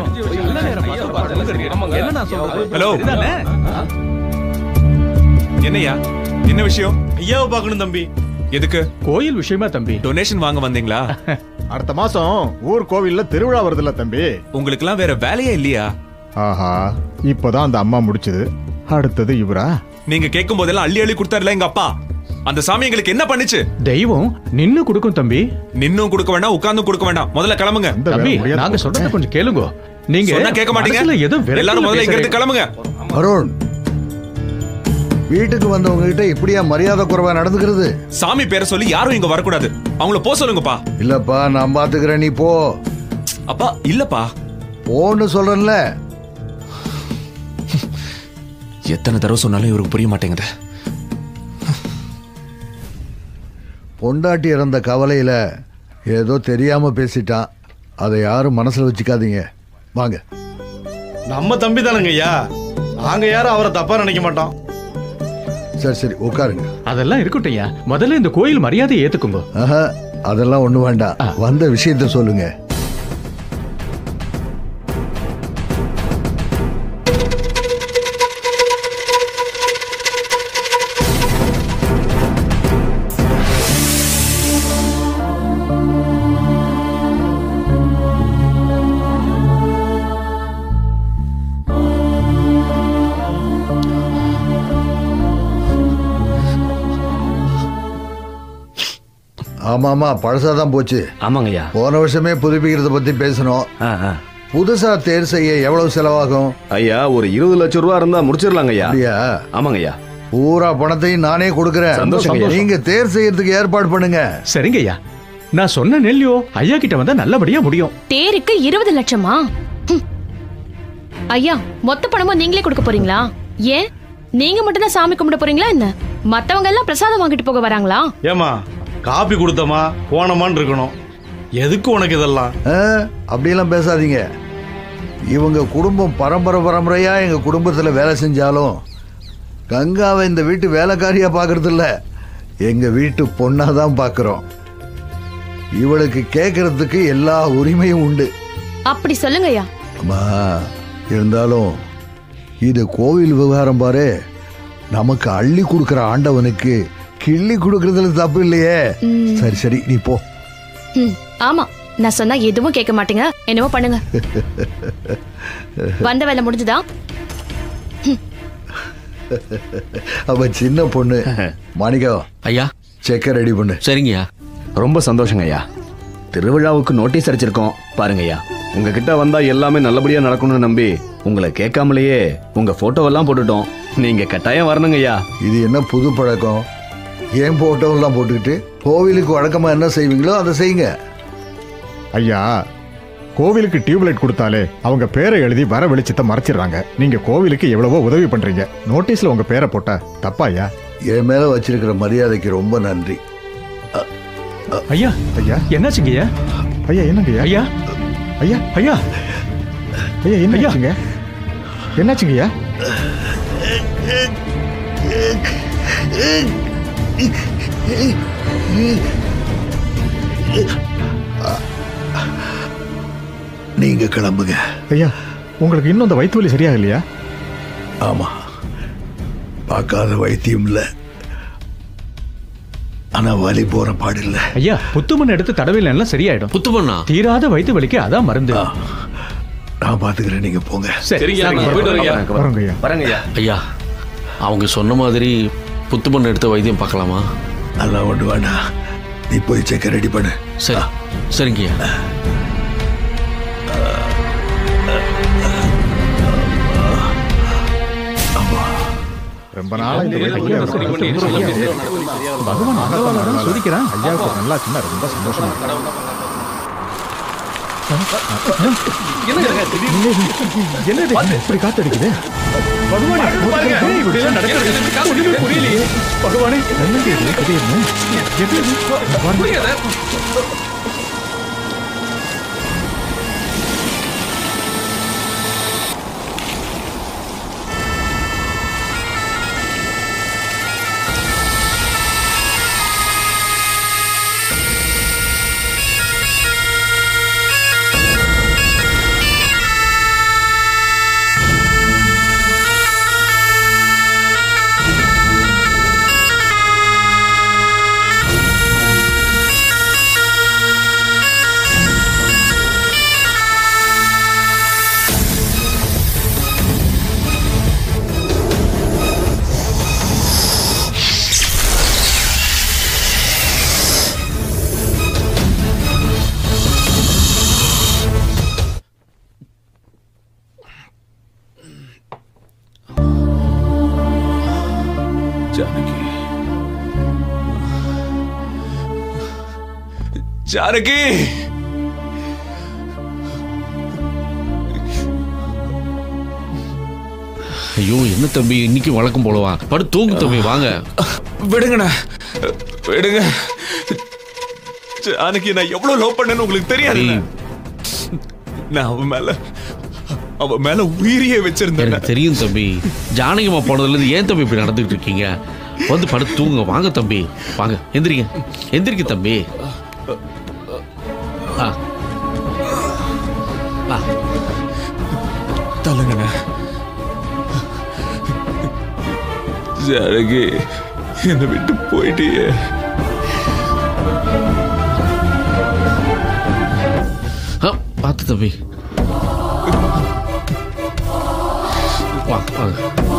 நல்ல நேரம் பார்த்து பார்த்து என்ன நான் சொல்றது ஹலோ. சரிதானே? என்னய்யா என்ன விஷயம் ஐயாவை பார்க்கணும் தம்பி எதுக்கு கோயில் விஷயமா தம்பி டொனேஷன் வாங்க வந்தீங்களா அடுத்த மாசம் ஊர் கோவில்ல திருவிழா வருதுல்ல தம்பி உங்களுக்குலாம் வேற வேலையே இல்லையா ஆஹா இப்பதான் அந்த அம்மா முடிச்சது அடுத்தது இவரா நீங்க கேட்கும் போதெல்லாம் அள்ளி அள்ளி கொடுத்தாருல எங்க அப்பா அந்த சாமி எங்களுக்கு என்ன பண்ணுச்சு தெய்வம் நின்னு கொடுக்கும் தம்பி நின்னும் கொடுக்க வேண்டாம் உட்கார்ந்தும் கொடுக்க வேண்டாம் முதல்ல கிளம்புங்க இந்த வேலை தம்பி முடியாது நாங்க போல. சொல்றத கொஞ்சம் கேளுங்க நீங்க சொன்னா கேட்க மனசுல மாட்டீங்க ஏதோ விரக்தியில எல்லாரும் முதல்ல இங்க இருந்து பேசுறீங்க. கிளம்புங்க அருண் வீட்டுக்கு வந்தவங்க கிட்ட இப்படியா மரியாதை குறைவா நடந்துக்கிறது சாமி பேரை சொல்லி யாரும் இங்க வரக்கூடாது அவங்கள போ சொல்லுங்கப்பா இல்லப்பா நான் பாத்துக்கிறேன் நீ போ அப்பா இல்லப்பா போன்னு சொல்றேன்ல எத்தனை தடவை சொன்னாலும் இவருக்கு புரிய மாட்டேங்குது பொண்டாட்டி இறந்த கவலையில ஏதோ தெரியாம பேசிட்டான் அதை யாரும் மனசுல வச்சுக்காதீங்க வாங்க நம்ம தம்பி தானங்க ஐயா நாங்க யாரும் அவரை தப்பா நினைக்க மாட்டோம் சரி சரி உட்காருங்க அதெல்லாம் இருக்கட்டும் முதல்ல இந்த கோயில் மரியாதையை ஏத்துக்குங்க ஆஹா அதெல்லாம் ஒண்ணு வேண்டாம் வந்த விஷயத்த சொல்லுங்க ஆமா ஆமா பழசாதான் போச்சு ஆமாங்கய்யா போன வருஷமே புதுப்பிக்கிறத பத்தி பேசணும் ஆ ஆ புதுசா தேர் செய்ய எவ்வளவு செலவாகும் ஐயா ஒரு இருபது லட்சம் ரூபா இருந்தா முடிச்சிடலாங்க ஐயா அப்படியா ஆமாங்கய்யா பூரா பணத்தையும் நானே கொடுக்கறேன் சந்தோஷம், சந்தோஷம். நீங்க தேர் செய்யறதுக்கு ஏற்பாடு பண்ணுங்க சரிங்க ஐயா நான் சொன்ன நெல்லியோ ஐயா கிட்ட வந்தா நல்லபடியா முடியும் தேருக்கு இருபது லட்சமா ஹம். ஐயா மொத்த பணமும் நீங்களே கொடுக்க போறீங்களா ஏன் நீங்க மட்டும் தான் சாமி கும்பிட போறீங்களா என்ன மத்தவங்க எல்லாம் பிரசாதம் வாங்கிட்டு போக வராங்களா ஏமா காப்பி கொடுத்தமா போனமான்னு இருக்கணும் எதுக்கு உனக்கு இதெல்லாம் ஆ, அப்படியெல்லாம் பேசாதீங்க இவங்க குடும்பம் பரம்பரை பரம்பரையா எங்க குடும்பத்துல வேலை செஞ்சாலும் கங்காவை இந்த வீட்டு வேலைக்காரியா பாக்குறது இல்ல எங்க வீட்டு பொண்ணா தான் பாக்குறோம் இவளுக்கு கேட்கறதுக்கு எல்லா உரிமையும் உண்டு அப்படி சொல்லுங்க ஐயா அம்மா இருந்தாலும் இது கோவில் விவகாரம் பாரு நமக்கு அள்ளி கொடுக்கிற ஆண்டவனுக்கு கிள்ளி கொடுக்கறதுல தப்பு இல்லையே ம். சரி சரி நீ போ ம், ஆமா நான் சொன்னா எதுவும் கேட்க மாட்டீங்க என்னவோ பண்ணுங்க வந்த வேலை முடிஞ்சுதா அவ சின்ன பொண்ணு மாணிக்கம் ஐயா செக்க ரெடி பண்ணு சரிங்கய்யா ரொம்ப சந்தோஷங்க ஐயா திருவிழாவுக்கு நோட்டீஸ் அடிச்சிருக்கோம் பாருங்க ஐயா உங்ககிட்ட வந்தா எல்லாமே நல்லபடியா நடக்கணும்னு நம்பி உங்களை கேட்காமலேயே உங்க போட்டோவெல்லாம் போட்டுட்டோம் நீங்க கட்டாயம் வரணுங்க ஐயா இது என்ன புது பழக்கம் ஏன் போட்டோ எல்லாம் போட்டுக்கிட்டு கோவிலுக்கு வழக்கமா என்ன செய்வீங்களோ அதை செய்யுங்க ஐயா கோவிலுக்கு டியூப்லைட் கொடுத்தாலே அவங்க பேரை எழுதி வர வெளிச்சத்தை மறைச்சிடுறாங்க நீங்க கோவிலுக்கு எவ்வளவோ உதவி பண்றீங்க நோட்டீஸ்ல உங்க பேரை போட்டா தப்பா ஐயா என் மேல வச்சிருக்கிற மரியாதைக்கு ரொம்ப நன்றி ஐயா ஐயா என்னாச்சுங்க ஐயா ஐயா என்னங்க ஐயா ஐயா ஐயா ஐயா ஐயா என்ன ஐயா. ஆச்சுங்க என்னாச்சுங்க ஐயா நீங்க கிளம்புங்க ஐயா உங்களுக்கு இன்னும் அந்த வயிற்று வலி சரியா இல்லையா ஆமா பார்க்காத வைத்தியம் இல்ல ஆனா வலி போற பாடில்ல ஐயா புத்துமண் எடுத்து தடவையில எல்லாம் சரியாயிடும் புத்து பண்ணா தீராத வயிற்று வலிக்கு அதான் மருந்து நான் பாத்துக்கிறேன் நீங்க போங்க சரி வரோங்க ஐயா வரங்க ஐயா ஐயா அவங்க சொன்ன மாதிரி புத்து பண்ண எடுத்த வைத்தியம் பார்க்கலாமா நல்லா ஒன்று வேண்டாம் நீ போய் செக்க ரெடி பண்ணு சரி சரிங்கய்யா ரொம்ப நாளா இந்த வயிற்று வலி அவருக்கு பகவான் ஆண்டவனால தான் சோதிக்கிறான் ஐயாவுக்கு நல்லா சின்ன ரொம்ப சந்தோஷமா இருக்கு. என்னது இப்படி காத்தடிக்குது பகவானே ஏய், இப்படி எல்லாம் நடக்கிறது ஒண்ணுமே புரியலையே பகவானே என்னங்க இது திடீர்னு எது இது? பாருங்க. ஜானகி ஜானகி ஐயோ என்ன தம்பி இன்னைக்கு வழக்கம் போலவா படு தூங்கு தம்பி வாங்க விடுங்கண்ணா விடுங்க ஜானகி நான் எவ்வளவு லவ் பண்ணேன்னு உங்களுக்கு தெரியாது நான் அவன் மேல அவ மேல உயிரியே வச்சிருந்தேன் எனக்கு தெரியும் தம்பி ஜானகிமா போனதுல இருந்து ஏன் தம்பி இப்படி நடந்துகிட்டு இருக்கீங்க வந்து படுத்து தூங்குங்க வாங்க தம்பி வாங்க எந்திரிங்க எந்திரிக்க தம்பி ஆ ஆ தள்ளுங்கண்ணா ஜானகி என்னை விட்டு போயிட்டியே ஆ, பார்த்து தம்பி வா வாங்க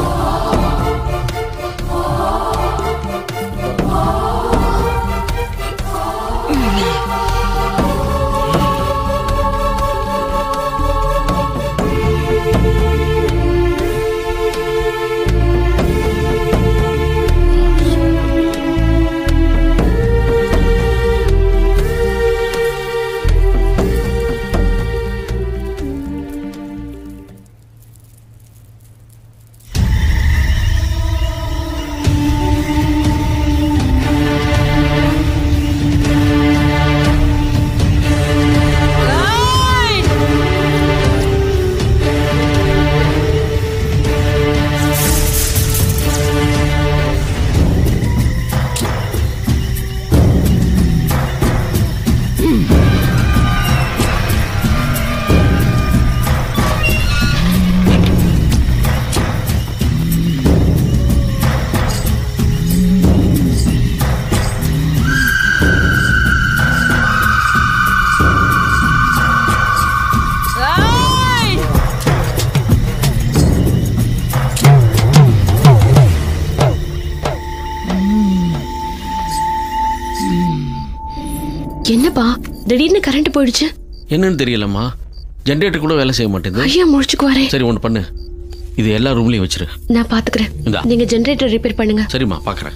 என்னப்பா திடீர்னு கரண்ட் போயிடுச்சு என்னன்னு தெரியலம்மா ஜென்ரேட்டர் கூட வேலை செய்ய மாட்டேங்குது ஐயா முழிச்சுக்குவாரே சரி ஒன்று பண்ணு இது எல்லா ரூம்லயும் வச்சிரு நான் பாத்துக்கிறேன் இந்தா. நீங்க ஜெனரேட்டர் ரிப்பேர் பண்ணுங்க சரிம்மா பார்க்குறேன்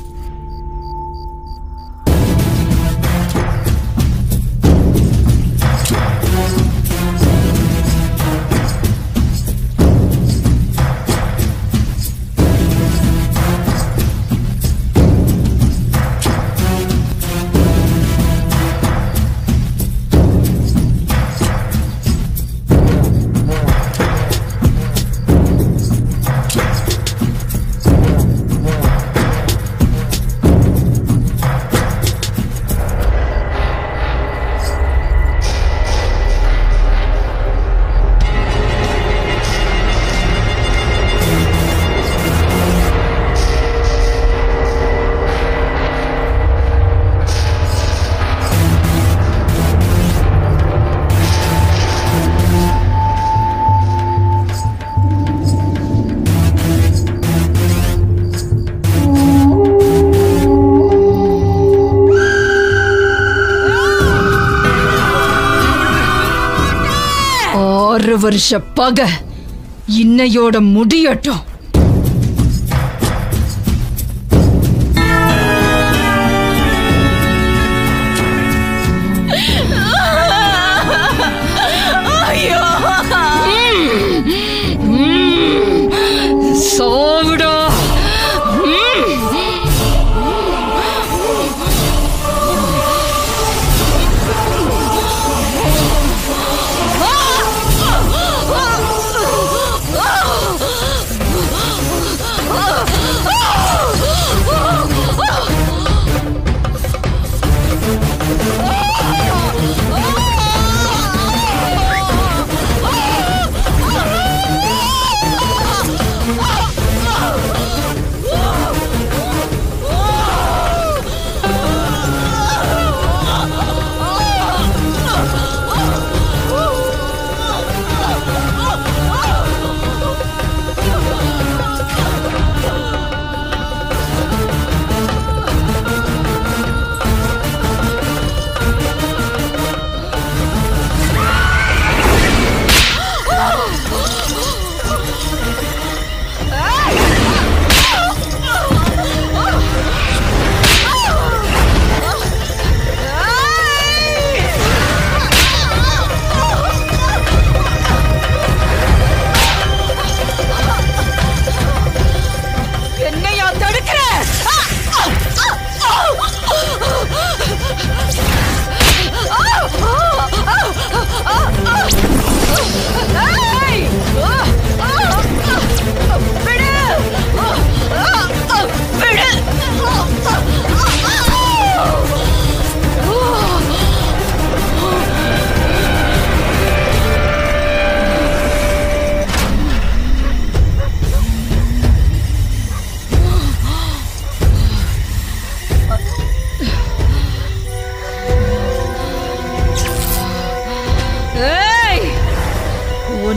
ஆறு வருஷ பகை இன்னையோட முடியட்டும் சாவுடா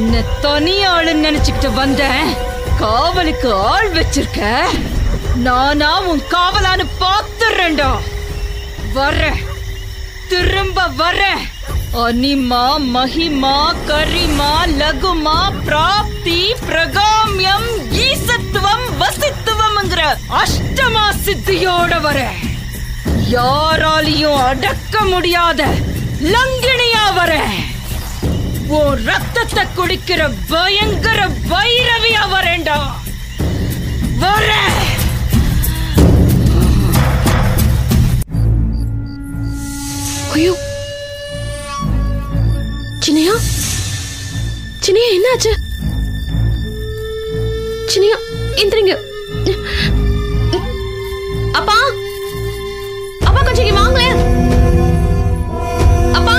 என்ன தனி ஆளுன்னு நினைச்சுக்கிட்டு வந்தேன் காவலுக்கு ஆள் வச்சிருக்க நானா உன் காவலான்னு பாத்துறேன்டா வர்றேன் திரும்ப வர்றேன் அனிமா மகிமா கரிமா லகுமா பிராப்தி பிரகாமியம் ஈசத்துவம் வசித்துவம்ங்கிற அஷ்டமா சித்தியோட வரேன் யாராலையும் அடக்க முடியாத லங்கிணியா வரேன் உன் ரத்தத்தை குடிக்கிற பயங்கர வைரவியா வரேன்டா வரேன் ஐயோ சின்னையா சின்னையா என்னாச்சு சின்னையா எந்திரிங்க அப்பா அப்பா கொஞ்சம் இங்க வாங்களேன் அப்பா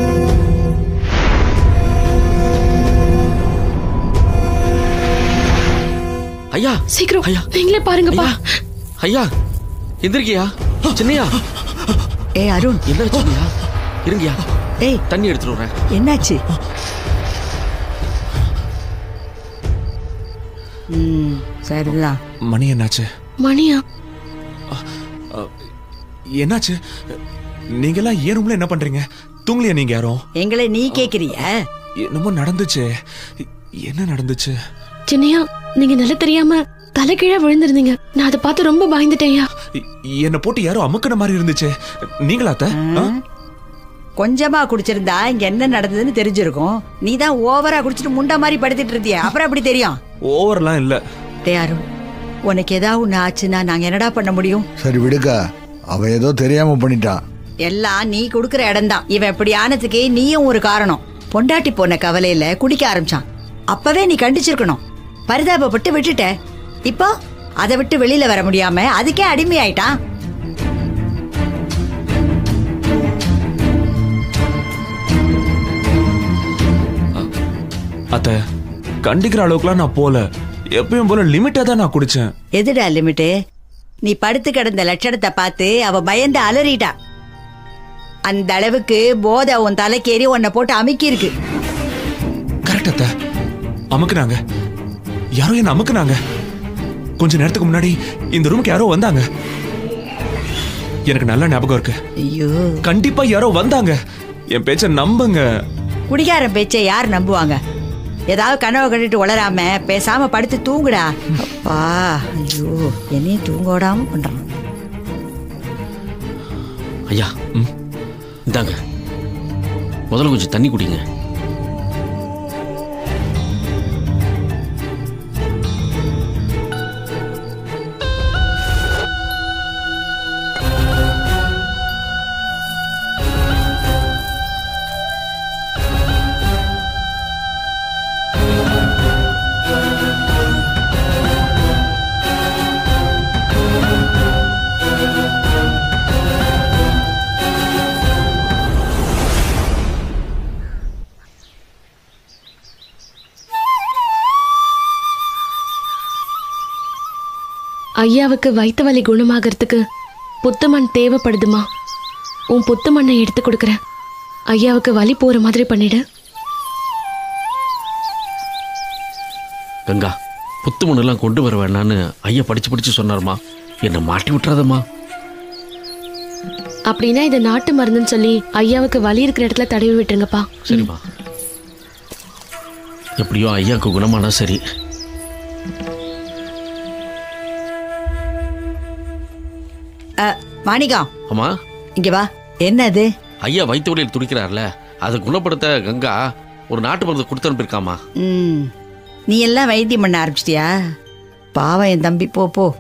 ஐயா சீக்கிரம் ஐயா. நீங்களே பாருங்கப்பா ஐயா எந்திரிக்கியா சின்னையா ஏய் அருண் என்ன சின்னையா இருங்கயா ஏய் தண்ணி எடுத்துட்டு வரேன் என்னாச்சு ம் சரிதான் மணி என்னாச்சு மணியா என்னாச்சு நீங்கெல்லாம் ஏன் ரூம்ல என்ன பண்றீங்க தூங்கலையா நீங்க யாரும் எங்களை நீ கேக்குறிய என்னமோ நடந்துச்சு என்ன நடந்துச்சு சின்னையா நீங்க நல்லா தெரியாம தலைகீழா விழுந்திருந்தீங்க நான் அதை பார்த்து ரொம்ப பயந்துட்டேன்யா இ- என்னை போட்டு யாரோ அமுக்கின மாதிரி இருந்துச்சு நீங்களா அத்தை? ஆ? கொஞ்சமா குடிச்சிருந்தா இங்க என்ன நடந்ததுன்னு தெரிஞ்சிருக்கும் நீ தான் ஓவரா குடிச்சிட்டு முண்டா மாதிரி படுத்துட்டு இருந்திய அப்புறம் அப்படி தெரியும் ஓவர்லாம் இல்ல டேய் அருண் உனக்கு ஏதாவது ஒண்ணு ஆச்சுன்னா நாங்க என்னடா பண்ண முடியும் சரி விடுக்கா அவ ஏதோ தெரியாம பண்ணிட்டான் எல்லாம் நீ கொடுக்குற இடம்தான் இவன் இப்படி ஆனதுக்கு நீயும் ஒரு காரணம் பொண்டாட்டி போன கவலையில குடிக்க ஆரம்பிச்சான் அப்பவே நீ கண்டிச்சிருக்கணும் பரிதாபப்பட்டு விட்டுட்ட இப்போ அதை விட்டு வெளியில வர முடியாம அதுக்கே அடிமையாயிட்டான் அத்தை கண்டிக்கிற அளவுக்குலாம் நான் போல எப்பயும் போல லிமிட்டா தான் நான் குடிச்சேன் எதுடா லிமிட்டு நீ படுத்து கிடந்த லட்சணத்தை பார்த்து அவ பயந்து அலறிட்டா அந்த அளவுக்கு போதை உன் தலைக்கேறி உன்னை போட்டு அமுக்கி இருக்கு கரெக்ட் அத்தை அமுக்குனாங்க யாரோ என்ன அமுக்குனாங்க கொஞ்ச நேரத்துக்கு முன்னாடி இந்த ரூமுக்கு யாரோ வந்தாங்க எனக்கு நல்ல ஞாபகம் இருக்கு ஐயோ கண்டிப்பா யாரோ வந்தாங்க என் பேச்ச நம்புங்க குடிகாரன் பேச்சை யார் நம்புவாங்க ஏதாவது கனவு கண்டுட்டு உளராம பேசாம படுத்து தூங்குடா அப்பா ஐயோ என்னையும் தூங்க விடாம பண்றான் ஐயா ம் இந்தாங்க முதல்ல கொஞ்சம் தண்ணி குடிங்க ஐயாவுக்கு வயிற்று வலி குணமாகறதுக்கு புத்துமண் தேவைப்படுதுமா உன் புத்துமண்ணை எடுத்து கொடுக்குறேன் ஐயாவுக்கு வலி போற மாதிரி பண்ணிடு கங்கா புத்து மண்ணெல்லாம் கொண்டு வர வேணான்னு ஐயா படிச்சு படிச்சு சொன்னாருமா என்னை மாட்டி விட்டுறாதம்மா அப்படின்னா இது நாட்டு மருந்துன்னு சொல்லி ஐயாவுக்கு வலி இருக்கிற இடத்துல தடவி விட்டுருங்கப்பா சரிம்மா எப்படியோ ஐயாவுக்கு குணமானா சரி அ, மாணிக்கம் அம்மா இங்க வா என்ன அது ஐயா வயிற்று வலியில் துடிக்கிறார்ல அதை குணப்படுத்த கங்கா ஒரு நாட்டு மருந்து கொடுத்து அனுப்பியிருக்காமா ம் நீ எல்லாம் வைத்தியம் பண்ண ஆரம்பிச்சிட்டியா பாவம் என் தம்பி போ போ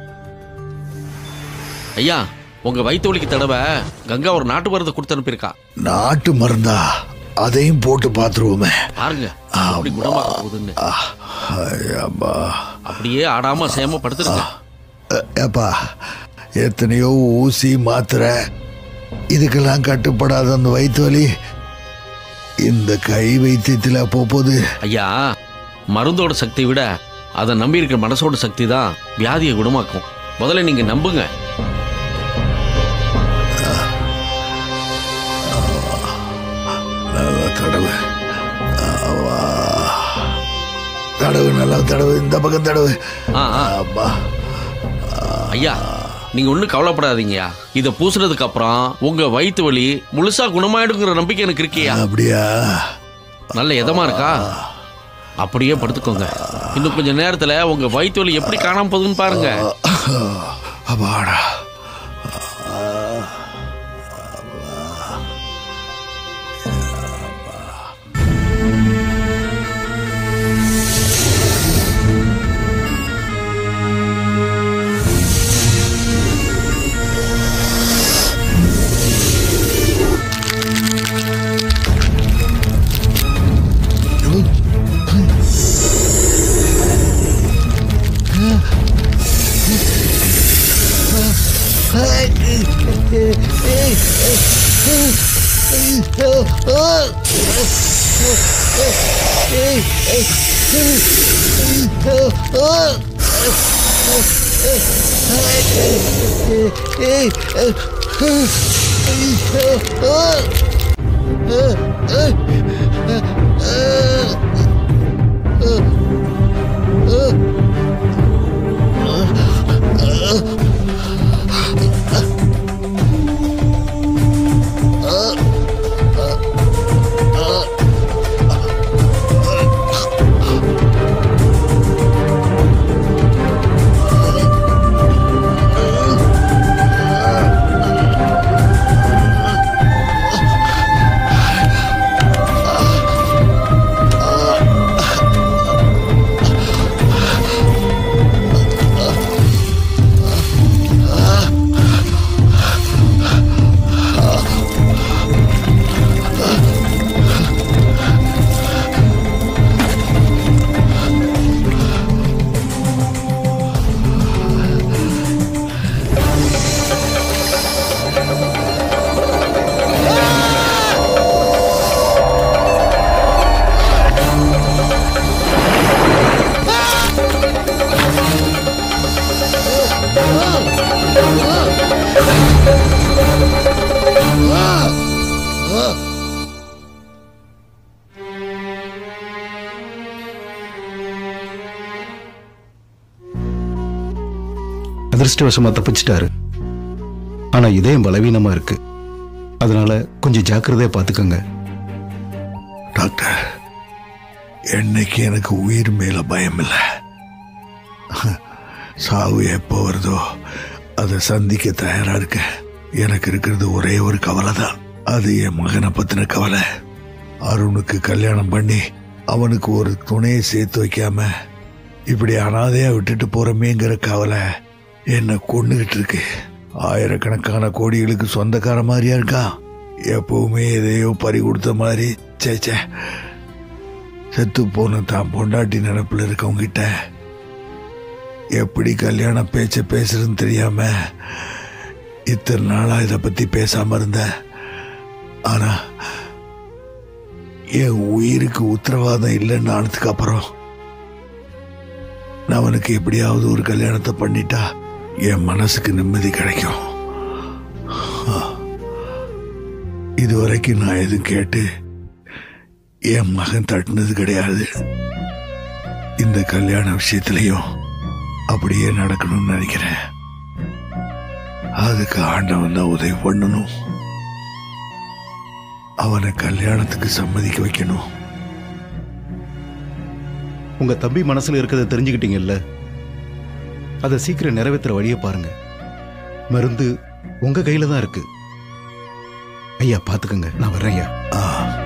ஐயா உங்க வயிற்று வலிக்கு தடவை கங்கா ஒரு நாட்டு மருந்து கொடுத்து அனுப்பியிருக்கா நாட்டு மருந்தா அதையும் போட்டு பார்த்துருவோமே பாருங்க எப்படி குணமாக போகுதுன்னு ஐயப்பா. அப்படியே ஆடாம சேம படுத்துருங்க அ- ஏப்பா எத்தனையோ ஊசி மாத்திரை இதுக்கெல்லாம் கட்டுப்படாத அந்த வயிற்று வலி இந்த கை வைத்தியத்தில் போகுது ஐயா மருந்தோட சக்தியை விட அதை நம்பி இருக்கிற மனசோட சக்தி தான் வியாதியை குணமாக்கும் முதல்ல நீங்க நம்புங்க நல்ல கடவுள் ஆவா தடவு நல்லா தடவு இந்த பக்கம் தடவு ஆ ஆ அப்பா ஐயா நீங்க ஒன்றும் கவலைப்படாதீங்கய்யா இதை பூசுனதுக்கு அப்புறம் உங்க வயிற்று வலி முழுசா குணமாயிடுங்கிற நம்பிக்கை எனக்கு இருக்கியா அப்படியா நல்ல இதமா இருக்கா அப்படியே படுத்துக்கோங்க இன்னும் கொஞ்ச நேரத்துல உங்க வயிற்று வலி எப்படி காணாம போகுதுன்னு பாருங்க அப்பாடா அதிர்ஷ்டவசமா தப்பிச்சிட்டாரு ஆனா இதயம் பலவீனமா இருக்கு அதனால கொஞ்சம் ஜாக்கிரதையா பாத்துக்கோங்க டாக்டர் என்னைக்கு எனக்கு உயிர் மேல பயம் இல்லை சாவு எப்போ வருதோ அதை சந்திக்க தயாரா இருக்க எனக்கு இருக்கிறது ஒரே ஒரு கவலை தான் அது என் மகனை பத்தின கவலை அருணுக்கு கல்யாணம் பண்ணி அவனுக்கு ஒரு துணையை சேர்த்து வைக்காம இப்படி அனாதையா விட்டுட்டு போறமேங்கிற கவலை என்னை கொண்டுகிட்டு இருக்கு ஆயிரக்கணக்கான கோடிகளுக்கு சொந்தக்கார மாதிரியா இருக்கான் எப்பவுமே எதையோ பறி கொடுத்த மாதிரி சே சே செத்து போன தான் பொண்டாட்டி நினப்பில் இருக்கவங்க கிட்ட எப்படி கல்யாண பேச்ச பேசுறதுன்னு தெரியாம இத்தனை நாளா இதை பத்தி பேசாம இருந்தேன் ஆனா என் உயிருக்கு உத்தரவாதம் இல்லைன்னு ஆனதுக்கு அப்புறம் நான் அவனுக்கு எப்படியாவது ஒரு கல்யாணத்தை பண்ணிட்டா என் மனசுக்கு நிம்மதி கிடைக்கும் இதுவரைக்கும் நான் எதுவும் கேட்டு என் மகன் தட்டினது கிடையாது இந்த கல்யாண விஷயத்திலையும் அப்படியே நடக்கணும்னு நினைக்கிறேன் அதுக்கு ஆண்டவன் தான் உதவி பண்ணணும் அவனை கல்யாணத்துக்கு சம்மதிக்க வைக்கணும் உங்க தம்பி மனசுல இருக்கிறத தெரிஞ்சுக்கிட்டீங்கல்ல அதை சீக்கிரம் நிறைவேற்றுற வழியை பாருங்க மருந்து உங்க கையில தான் இருக்கு ஐயா பாத்துக்கங்க நான் வர்றேன் ஐயா ஆ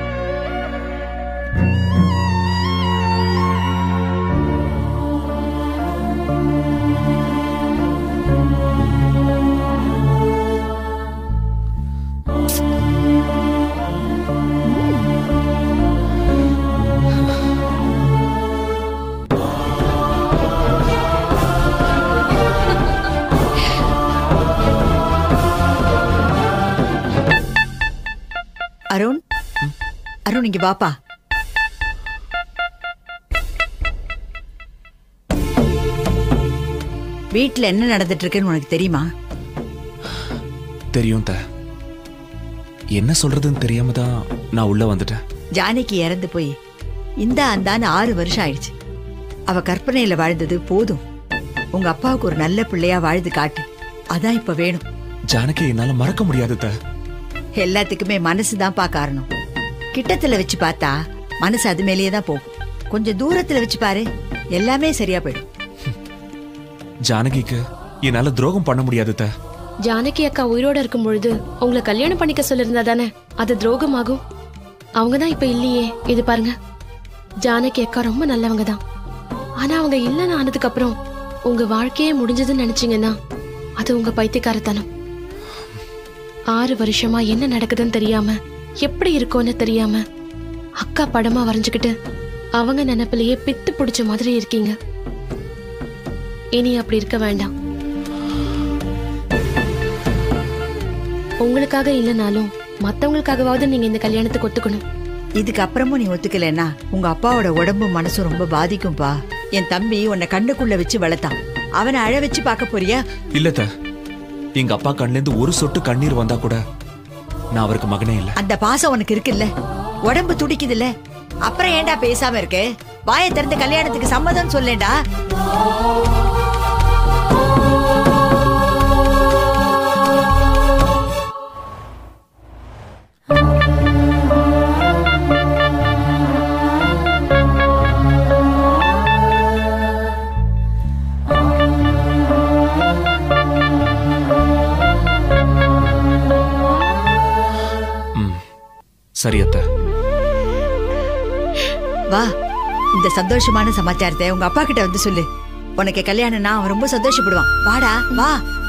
அருண் அருண் இங்க வாப்பா வீட்ல என்ன நடந்துட்டு இருக்குன்னு உனக்கு தெரியுமா தெரியும் த என்ன சொல்றதுன்னு தெரியாம தான் நான் உள்ள வந்துட்டேன் ஜானகி இறந்து போய் இந்த அந்தான்னு ஆறு வருஷம் ஆயிடுச்சு அவ கற்பனையில வாழ்ந்தது போதும் உங்க அப்பாவுக்கு ஒரு நல்ல பிள்ளையா வாழ்ந்து காட்டு அதான் இப்ப வேணும் ஜானகி என்னால மறக்க முடியாது அத்தை. எல்லாத்துக்குமே மனசுதான்ப்பா காரணம் கிட்டத்துல வச்சு பார்த்தா மனசு அது மேலேயே தான் போகும் கொஞ்சம் தூரத்துல வச்சு பாரு எல்லாமே சரியா போயிடும் ஜானகிக்கு என்னால துரோகம் பண்ண முடியாது அத்தை. ஜானகி அக்கா உயிரோட இருக்கும் பொழுது உங்களை கல்யாணம் பண்ணிக்க சொல்லிருந்தா தானே அது துரோகம் ஆகும் அவங்க தான் இப்ப இல்லையே இது பாருங்க ஜானகி அக்கா ரொம்ப நல்லவங்க தான் ஆனா அவங்க இல்லைன்னு ஆனதுக்கு அப்புறம் உங்க வாழ்க்கையே முடிஞ்சதுன்னு நினைச்சீங்கன்னா அது உங்க பைத்தியக்காரத்தனம் ஆறு வருஷமா என்ன நடக்குதுன்னு தெரியாம எப்படி இருக்கோன்னு தெரியாம அக்கா படமா வரைஞ்சுக்கிட்டு அவங்க நினைப்பிலேயே பித்து பிடிச்ச மாதிரி இருக்கீங்க இனி அப்படி இருக்க வேண்டாம் உங்களுக்காக இல்லைனாலும் மத்தவங்களுக்காகவாவது நீங்க இந்த கல்யாணத்துக்கு ஒத்துக்கணும் இதுக்கு அப்புறமும் நீ ஒத்துக்கலைன்னா உங்க அப்பாவோட உடம்பும் மனசும் ரொம்ப பாதிக்கும்பா என் தம்பி உன்னை கண்ணுக்குள்ள வச்சு வளர்த்தான் அவனை அழ வச்சு பார்க்க போறியா இல்ல அத்தை. எங்க அப்பா கண்ணுல இருந்து ஒரு சொட்டு கண்ணீர் வந்தா கூட நான் அவருக்கு மகனே இல்ல அந்த பாசம் உனக்கு இருக்குல்ல உடம்பு துடிக்குதுல்ல அப்புறம் ஏன்டா பேசாம இருக்கு வாயை திறந்து கல்யாணத்துக்கு சம்மதம் சொல்லேண்டா சரி அத்தை வா இந்த சந்தோஷமான சமாச்சாரத்தை உங்க அப்பா கிட்ட வந்து சொல்லு உனக்கு கல்யாணம்னா அவன் ரொம்ப சந்தோஷப்படுவான் வாடா வா